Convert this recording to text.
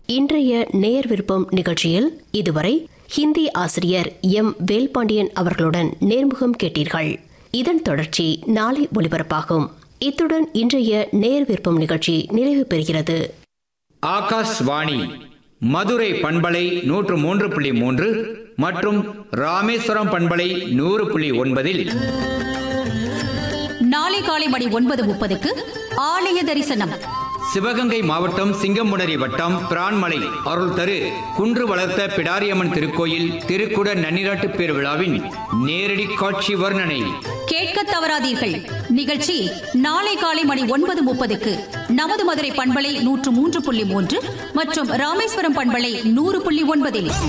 இன்றைய நேர் விருப்பம் நிகழ்ச்சியில் இதுவரை ஹிந்தி ஆசிரியர் எம் வேல்பாண்டியன் அவர்களுடன் நேர்முகம் கேட்டீர்கள் இதன் தொடர்ச்சி நாளை ஒலிபரப்பாகும் இத்துடன் இன்றைய நேர் விருப்பம் நிகழ்ச்சி நிறைவு பெறுகிறது ஆகாஷ்வாணி மதுரை பண்பலை நூற்று மூன்று புள்ளி மூன்று மற்றும் ராமேஸ்வரம் பண்பலை நூறு புள்ளி ஒன்பதில் நாளை காலை மணி ஒன்பது முப்பதுக்கு ஆலய தரிசனம் சிவகங்கை மாவட்டம் சிங்கமுனரி வட்டம் பிரான்மலை அருள் தரு குன்று வளர்த்த பிடாரியம்மன் திருக்கோயில் திருக்குட நன்னிராட்டு பேருவிழாவின் நேரடி காட்சி வர்ணனை கேட்க தவறாதீர்கள் நிகழ்ச்சி நாளை காலை மணி ஒன்பது முப்பதுக்கு நமது மதுரை பண்பலை நூற்று மூன்று புள்ளி மூன்று மற்றும் ராமேஸ்வரம் பண்பலை நூறு புள்ளி ஒன்பதில்